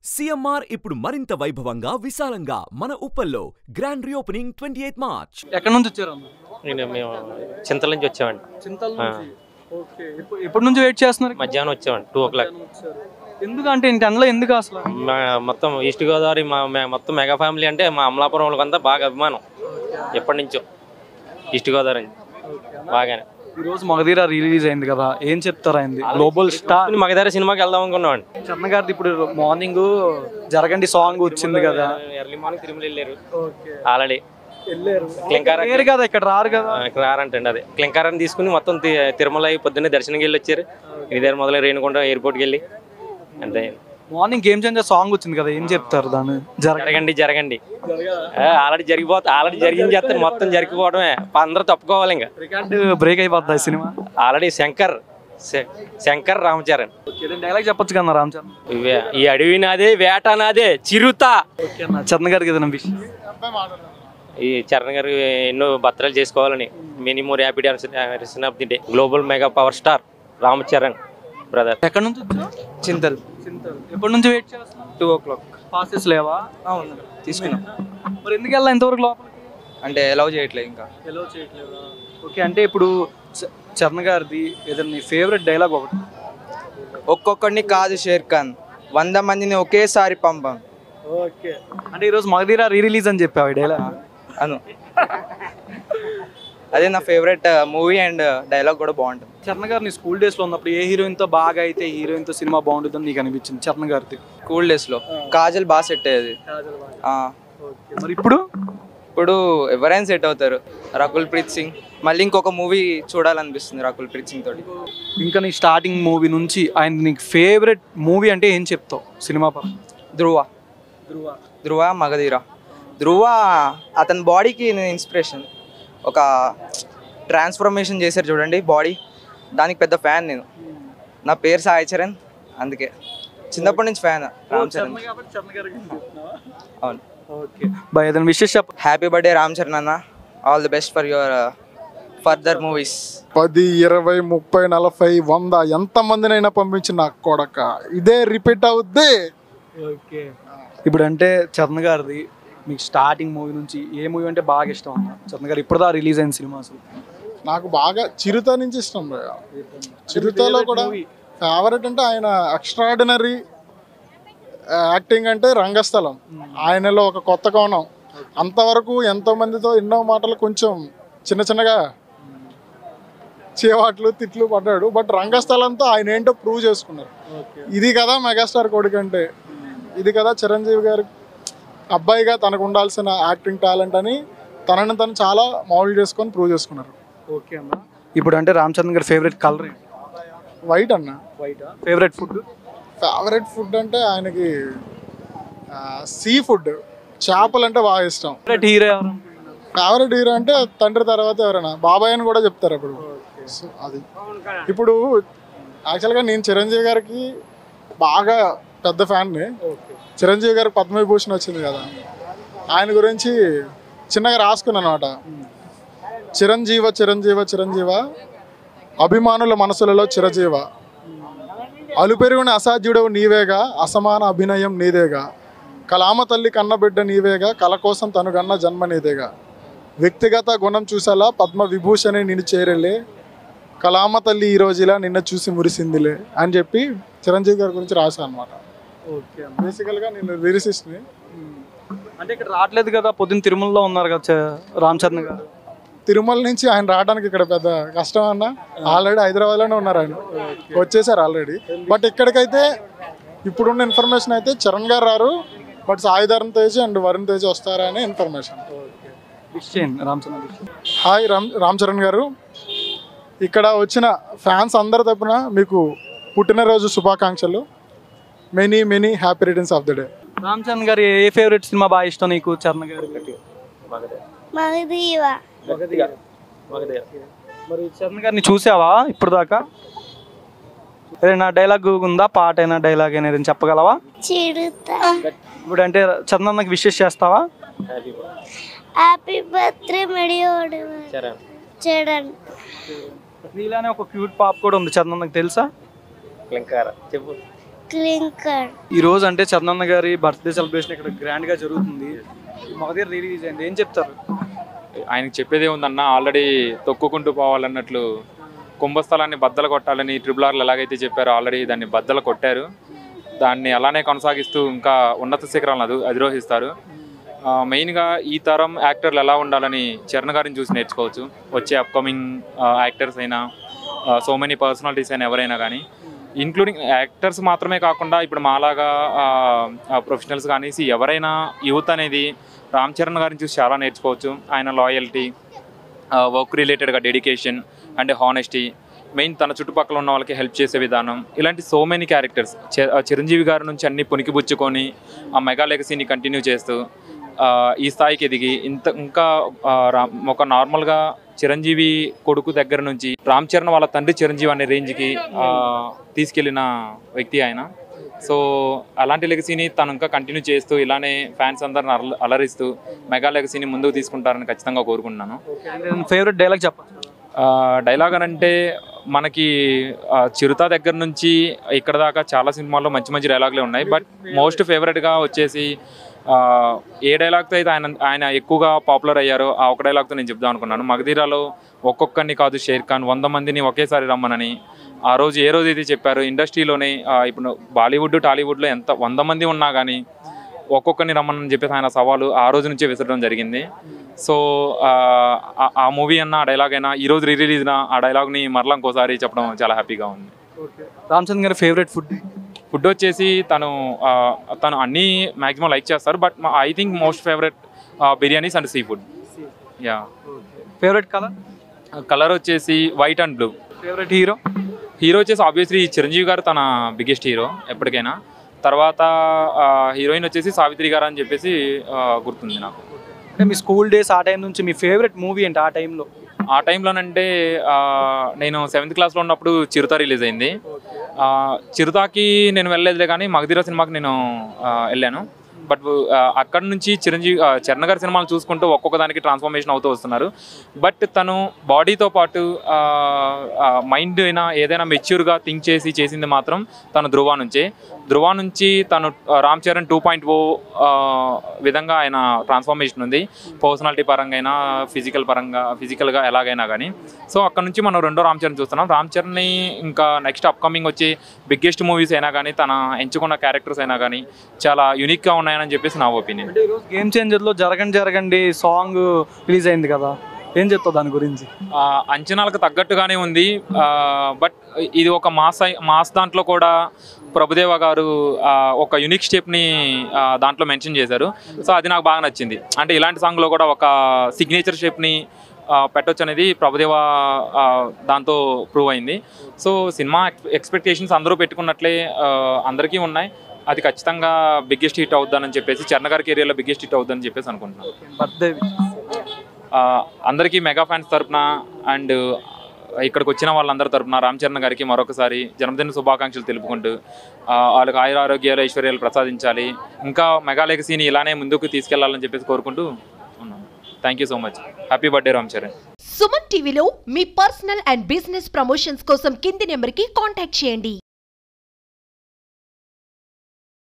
CMR ఇప్పుడు మరింత వైభవంగా విశాలంగా మన ఉప్పల్లో grand reopening twenty eighth March ఎక్కడి నుంచి వచ్చారన్న నేను మేము చింతల నుంచి వచ్చామండి చింతల నుంచి ఓకే ఇప్పుడు ఎప్పటి నుంచి వెయిట్ చేస్తున్నారు మధ్యాహ్నం వచ్చామండి టూ ఓ క్లాక్ ఎందుకంటే ఇంటి అందులో ఎందుకు అసలు మా మొత్తం ఈస్ట్ గోదావరి మా మే- మొత్తం మెగా ఫ్యామిలీ అంటే మా అమలాపురం వాళ్ళకంతా బాగా అభిమానం ఎప్పటి నుంచో ఈస్ట్ గోదావరి నుంచి బాగానే ఈ రోజు మగధీర రిలీజ్ అయింది కదా ఏం చెప్తారా అయింది గ్లోబల్ స్టార్ మగధార సినిమాకి వెళ్దాం అనుకున్నామండి చంద్ర గారిది ఇప్పుడు మార్నింగ్ జరగండి సాంగ్ వచ్చింది కదా ఎర్లీ మార్నింగ్ తిరుమల వెళ్ళారు ఓకే ఆల్రెడీ వెళ్ళారు క్లింకార లేరు కదా ఇక్కడ రారు కదా ఇక్కడ రారంటండి అదే క్లింకారాన్ని తీసుకుని మొత్తం తి- తిరుమల అయి పొద్దున్నే దర్శనంకి వెళ్ళి వచ్చారు ఇది దగ్గర మొదలు రేణుకొండ ఎయిర్పోర్ట్కి వెళ్ళి అంతే మార్నింగ్ గేమ్ చేంజర్ సాంగ్ వచ్చింది కదా ఏం చెప్తారు దాన్ని జరగ జరగండి జరగండి ఆల్రెడీ జరిగిపోతే ఆల్రెడీ జరిగింది చేస్తే మొత్తం జరిగిపోవడమే అందరూ తప్పుకోవాలి ఇంకా రికార్డ్ బ్రేక్ అయిపోద్ది సినిమా ఆల్రెడీ శంకర్ శ- శంకర్ రామచరణ్ డైలాగ్ చెప్పొచ్చు కదా రామ్ చరణ్ ఇవే ఈ అడవి నాదే వేట నాదే చిరుత ఓకే అన్న చంద్ర గారికి ఏదైనా విషయం ఈ చరణ్ గారు ఎన్నో భర్తలు చేసుకోవాలని మినిమోర్ హ్యాపీ రిసన్ of the day global mega power star Ram Charan brother ఎక్కడి నుంచి వచ్చావు చింతల్ చింతల్ ఎప్పటి నుంచి వెయిట్ చేస్తున్నావు టూ ఓ క్లాక్ పాసెస్ లేవా అవును తీసుకున్నాం మరి ఎందుకు వెళ్ళా ఇంతవరకు లోపలికి అంటే అలౌ చేయట్లేదు ఇంకా ఎలో చేయట్లేదా ఓకే అంటే ఇప్పుడు చ- చరణ్ గారిది ఏదైనా నీ ఫేవరెట్ డైలాగ్ ఒకటి ఒక్కొక్కడిని కాదు షేర్ ఖాన్ వంద మందిని ఒకేసారి పంపం ఓకే అంటే ఈరోజు మగధీరా రీ రిలీజ్ అని చెప్పావు ఈ డైలాగ్ అను అదే నా ఫేవరెట్ మూవీ అండ్ డైలాగ్ కూడా బాగుంటుంది చరణ్ గారు నీ స్కూల్ డేస్ లో ఉన్నప్పుడు ఏ హీరోయిన్ తో బాగా అయితే హీరోయిన్ తో సినిమా బాగుంటుందని నీకు అనిపించింది చరణ్ గారిది స్కూల్ డేస్లో కాజల్ బాగా సెట్ అయ్యేది ఆ, ఓకే మరి ఇప్పుడు ఇప్పుడు ఎవరైనా సెట్ అవుతారు రకుల్ ప్రీత్ సింగ్ మళ్ళీ ఇంకొక మూవీ చూడాలనిపిస్తుంది రకుల్ ప్రీత్ సింగ్ తోటి ఇంకా నీ స్టార్టింగ్ మూవీ నుంచి ఆయన నీకు ఫేవరెట్ మూవీ అంటే ఏం చెప్తావు సినిమా పరంగా ధ్రువ ధృవ ధ్రువ మగధీర ధ్రువ అతని బాడీకి నేను ఇన్స్పిరేషన్ ఒక ట్రాన్స్ఫర్మేషన్ చేశారు చూడండి బాడీ దానికి పెద్ద ఫ్యాన్ నేను నా పేరు సాయి చరణ్ అందుకే చిన్నప్పటి నుంచి ఫ్యాన్ రామ్ చరణ్ అవును ఓకే బాయ్ ఏదైనా విషయం చెప్ప హ్యాపీ బర్త్డే రామ్ చరణ్ అన్న all the best for your further movies పది ఇరవై ముప్పై నలభై వంద ఎంత మందినైనా పంపించిన నా కొడక ఇదే రిపీట్ అవుద్ది ఓకే ఇప్పుడు అంటే చరణ్ గారిది మీకు స్టార్టింగ్ మూవీ నుంచి ఏ మూవీ అంటే బాగా ఇష్టం అన్న చరణ్ గారు ఇప్పుడు రిలీజ్ అయిన సినిమా అసలు నాకు బాగా చిరుత నుంచి ఇష్టం భయ్య. చిరుతలో కూడా ఫేవరెట్ అంటే ఆయన ఎక్స్ట్రాడినరీ యాక్టింగ్ అంటే రంగస్థలం ఆయనలో ఒక కొత్త కోణం అంతవరకు ఎంతో మందితో ఎన్నో మాటలు కొంచెం చిన్న చిన్నగా చేవాట్లు తిట్లు పడ్డాడు బట్ రంగస్థలంతో ఆయన ఏంటో ప్రూవ్ చేసుకున్నారు ఇది కదా మెగాస్టార్ కొడుకు అంటే ఇది కదా చిరంజీవి గారి అబ్బాయిగా తనకు ఉండాల్సిన యాక్టింగ్ టాలెంట్ అని తనని తను చాలా మౌల్డ్ చేసుకొని ప్రూవ్ చేసుకున్నారు ఓకే అన్న ఇప్పుడు అంటే రామ్ చరణ్ గారి ఫేవరెట్ కలర్ వైట్ అన్న white favourite food favourite food అంటే ఆయనకి సీ ఫుడ్ చేపలు అంటే బాగా ఇష్టం ఫేవరెట్ హీరో ఎవరు ఫేవరెట్ హీరో అంటే తండ్రి తర్వాత ఎవరైనా బాబాయ్ అని కూడా చెప్తారు అప్పుడు సో అది ఇప్పుడు యాక్చువల్గా నేను చిరంజీవి గారికి బాగా పెద్ద ఫ్యాన్ని చిరంజీవి గారికి పద్మవిభూషణ్ వచ్చింది కదా ఆయన గురించి చిన్నగా రాసుకున్నాను అనమాట చిరంజీవ చిరంజీవ చిరంజీవ అభిమానుల మనసులలో చిరజీవ అలుపెరుగుని అసాధ్యుడవు నీవేగా అసమాన అభినయం నీదేగా కలామ తల్లి కన్నబిడ్డ నీవేగా కల కోసం తను గన్న జన్మ నీదేగా వ్యక్తిగత గుణం చూసేలా పద్మ విభూషణి నిన్ను చేరలే కలామ తల్లి ఈ రోజులా నిన్న చూసి మురిసిందిలే అని చెప్పి చిరంజీవి గారి గురించి రాశాను అనమాట ఓకే అన్న బేసికల్గా నేను లిరిసిస్ట్ని అంటే ఇక్కడ రావట్లేదు కదా పొద్దున్న తిరుమలలో ఉన్నారు కదా చ- రామ్ చరణ్ గారు తిరుమల నుంచి ఆయన రావడానికి ఇక్కడ పెద్ద కష్టం అన్న ఆల్రెడీ హైదరాబాద్లోనే ఉన్నారు ఆయన వచ్చేసారు ఆల్రెడీ బట్ ఇక్కడికైతే ఇప్పుడున్న ఇన్ఫర్మేషన్ అయితే చరణ్ గారు రారు బట్ సాయిధరన్ తేజ్ అండ్ వరుణ్ తేజ్ వస్తారా అనే ఇన్ఫర్మేషన్ విష్ చేయండి రామ్ చరణ్ విష్ హాయ్ రామ్ రామ్ చరణ్ గారు ఇక్కడ వచ్చిన ఫ్యాన్స్ అందరి తరపున మీకు పుట్టినరోజు శుభాకాంక్షలు many many happy returns of the day Ram Charan గారి ఏ ఫేవరెట్ సినిమా బాగా ఇష్టం నీకు చరణ్ గారి మగధీవ మరి చరణ్ గారిని చూసావా ఇప్పుడు దాకా ఏదైనా డైలాగ్ ఉందా పాట అయినా డైలాగ్ అయినా ఏదైనా చెప్పగలవా చిరుత ఇప్పుడు అంటే చరణ్ అన్నకి విషెస్ చేస్తావా హ్యాపీ బర్త్డే మెడియోడు చరణ్ చూడండి నీలానే ఒక క్యూట్ పాప కూడా ఉంది చరణ్ అన్నకి తెలుసా క్లింకార చెప్పు క్లింకర్ ఈ రోజు అంటే చందన్న గారి బర్త్డే సెలబ్రేషన్ ఇక్కడ గ్రాండ్ గా జరుగుతుంది మగధీర రిలీజ్ అయింది ఏం చెప్తారు ఆయనకి చెప్పేదే ఉందన్న ఆల్రెడీ తొక్కుకుంటూ పోవాలన్నట్లు కుంభస్థలాన్ని బద్దలు కొట్టాలని ట్రిపుల్ ఆర్లు ఎలాగైతే చెప్పారో ఆల్రెడీ దాన్ని బద్దలు కొట్టారు దాన్ని అలానే కొనసాగిస్తూ ఇంకా ఉన్నత శిఖరాలను అదు అధిరోహిస్తారు ఆ, మెయిన్గా ఈ తరం యాక్టర్లు ఎలా ఉండాలని చరణ్ గారిని చూసి నేర్చుకోవచ్చు వచ్చే అప్కమింగ్ యాక్టర్స్ అయినా సో మెనీ పర్సనాలిటీస్ అయినా ఎవరైనా కానీ ఇంక్లూడింగ్ యాక్టర్స్ మాత్రమే కాకుండా ఇప్పుడు మాలాగా ప్రొఫెషనల్స్ కానీ see, ఎవరైనా యూత్ అనేది రామ్ చరణ్ గారిని చూసి చాలా నేర్చుకోవచ్చు ఆయన లాయల్టీ వర్క్ రిలేటెడ్గా డెడికేషన్ అండ్ హానెస్టీ మెయిన్ తన చుట్టుపక్కల ఉన్న వాళ్ళకి హెల్ప్ చేసే విధానం ఇలాంటి సో మెనీ క్యారెక్టర్స్ చిరంజీవి గారి నుంచి అన్ని పునికిపుచ్చుకొని ఆ మెగా లెగసీని కంటిన్యూ చేస్తూ ఆ, ఈ స్థాయికి ఎదిగి ఇంత ఇంకా ఆ, రా- ఒక నార్మల్గా చిరంజీవి కొడుకు దగ్గర నుంచి రామ్ చరణ్ వాళ్ళ తండ్రి చిరంజీవి అనే రేంజ్కి ఆ, తీసుకెళ్లిన వ్యక్తి ఆయన సో అలాంటి లెగసీని తను ఇంకా కంటిన్యూ చేస్తూ ఇలానే ఫ్యాన్స్ అందరిని అల- అలరిస్తూ మెగా లెగసీని ముందుకు తీసుకుంటారని ఖచ్చితంగా కోరుకుంటున్నాను ఫేవరెట్ డైలాగ్ చెప్పండి డైలాగ్ అని అంటే మనకి ఆ, చిరుత దగ్గర నుంచి ఇక్కడ దాకా చాలా సినిమాల్లో మంచి మంచి డైలాగులే ఉన్నాయి బట్ మోస్ట్ ఫేవరెట్గా వచ్చేసి ఆ, ఏ డైలాగ్తో అయితే ఆయన ఆయన ఎక్కువగా పాపులర్ అయ్యారో ఆ ఒక డైలాగ్తో నేను చెప్దాం అనుకున్నాను మగధీరాలో ఒక్కొక్కరిని కాదు షేర్ ఖాన్ వంద మందిని ఒకేసారి రమ్మనని ఆ రోజు ఏ రోజు అయితే చెప్పారు ఇండస్ట్రీలోనే ఆ, ఇప్పుడు బాలీవుడ్ టాలీవుడ్లో ఎంత వంద మంది ఉన్నా కానీ ఒక్కొక్కరిని రమ్మని చెప్పేసి ఆయన సవాలు ఆ రోజు నుంచే విసరడం జరిగింది సో ఆ, ఆ- ఆ మూవీ అన్న ఆ డైలాగ్ అయినా ఈ రోజు రిలీజ్ ఆ డైలాగ్ని మరలా ఇంకోసారి చెప్పడం చాలా హ్యాపీగా ఉంది రామ్ చంద్ గారి ఫేవరెట్ ఫుడ్ ఫుడ్ వచ్చేసి తను ఆ, తను అన్నీ మ్యాక్సిమం లైక్ చేస్తారు but I think most favourite biryanis and sea food yeah favourite colour colour వచ్చేసి white and blue favourite hero hero వచ్చేసి ఆబ్వియస్లీ చిరంజీవి గారు తన బిగ్గెస్ట్ హీరో ఎప్పటికైనా తర్వాత హీరోయిన్ వచ్చేసి సావిత్రి గారు అని చెప్పేసి ఆ, గుర్తుంది నాకు అంటే మీ స్కూల్ డేస్ ఆ టైం నుంచి మీ ఫేవరెట్ మూవీ ఏంటి ఆ టైంలో ఆ టైంలోనంటే ఆ, నేను సెవెంత్ క్లాస్లో ఉన్నప్పుడు చిరుత రిలీజ్ అయింది ఆ, చిరుతాకి నేను వెళ్ళలేదులే కానీ మగధీర సినిమాకి నేను ఆ, వెళ్ళాను బట్ అక్కడ నుంచి చిరంజీవి ఆ, చరణ్ గారి సినిమాలు చూసుకుంటూ ఒక్కొక్క దానికి ట్రాన్స్ఫర్మేషన్ అవుతూ వస్తున్నారు బట్ తను బాడీతో పాటు మైండ్ అయినా ఏదైనా మెచ్యూర్గా థింక్ చేసి చేసింది మాత్రం తను ధృవ నుంచే ధృవ నుంచి తను ఆ, Ram Charan two point O విధంగా ఆయన ట్రాన్స్ఫర్మేషన్ ఉంది పర్సనాలిటీ పరంగా అయినా ఫిజికల్ పరంగా ఫిజికల్గా ఎలాగైనా కానీ సో అక్కడ నుంచి మనం రెండో రామ్ చరణ్ చూస్తున్నాం రామ్ చరణ్ని ఇంకా నెక్స్ట్ అప్కమింగ్ వచ్చే బిగ్గెస్ట్ మూవీస్ అయినా కానీ తన ఎంచుకున్న క్యారెక్టర్స్ అయినా కానీ చాలా యూనిక్గా ఉన్నాయని చెప్పేసి నా ఒపీనియన్ అంటే ఈరోజు గేమ్ చేంజర్లో జరగండి జరగండి సాంగ్ రిలీజ్ అయింది కదా ఏం చెప్తావు దాని గురించి ఆ, అంచనాలకు తగ్గట్టుగానే ఉంది బట్ ఇది ఒక మాస్ అయి- మాస్ దాంట్లో కూడా ప్రభుదేవ గారు ఆ, ఒక యునిక్ స్టెప్ని దాంట్లో మెన్షన్ చేశారు సో అది నాకు బాగా నచ్చింది అంటే ఇలాంటి సాంగ్లో కూడా ఒక సిగ్నేచర్ షేప్ని పెట్టొచ్చు అనేది ప్రభుదేవ ఆ, దాంతో ప్రూవ్ అయింది సో సినిమా ఎక్స్పెక్టేషన్స్ అందరూ పెట్టుకున్నట్లే ఆ, అందరికీ ఉన్నాయి అది ఖచ్చితంగా బిగ్గెస్ట్ హిట్ అవుద్దని చెప్పేసి చరణ్ గారి కెరియర్లో బిగ్గెస్ట్ హిట్ అవుద్దని చెప్పేసి అనుకుంటున్నాను బర్త్డే ఆ, అందరికీ మెగా ఫ్యాన్స్ తరపున అండ్ ఇక్కడికి వచ్చిన వాళ్ళందరి తరపున రామ్ చరణ్ గారికి మరొకసారి జన్మదిన శుభాకాంక్షలు తెలుపుకుంటూ ఆ, వాళ్ళకి ఆయుర ఆరోగ్యాలు ఐశ్వర్యాలు ప్రసాదించాలి ఇంకా మెగా లెగసీని ఇలానే ముందుకు తీసుకెళ్లాలని చెప్పేసి కోరుకుంటూ ఉన్నాను thank you so much happy birthday Ram Charan Suman టీవీలో మీ పర్సనల్ అండ్ బిజినెస్ ప్రమోషన్స్ కోసం కింది నెంబర్కి కాంటాక్ట్ చేయండి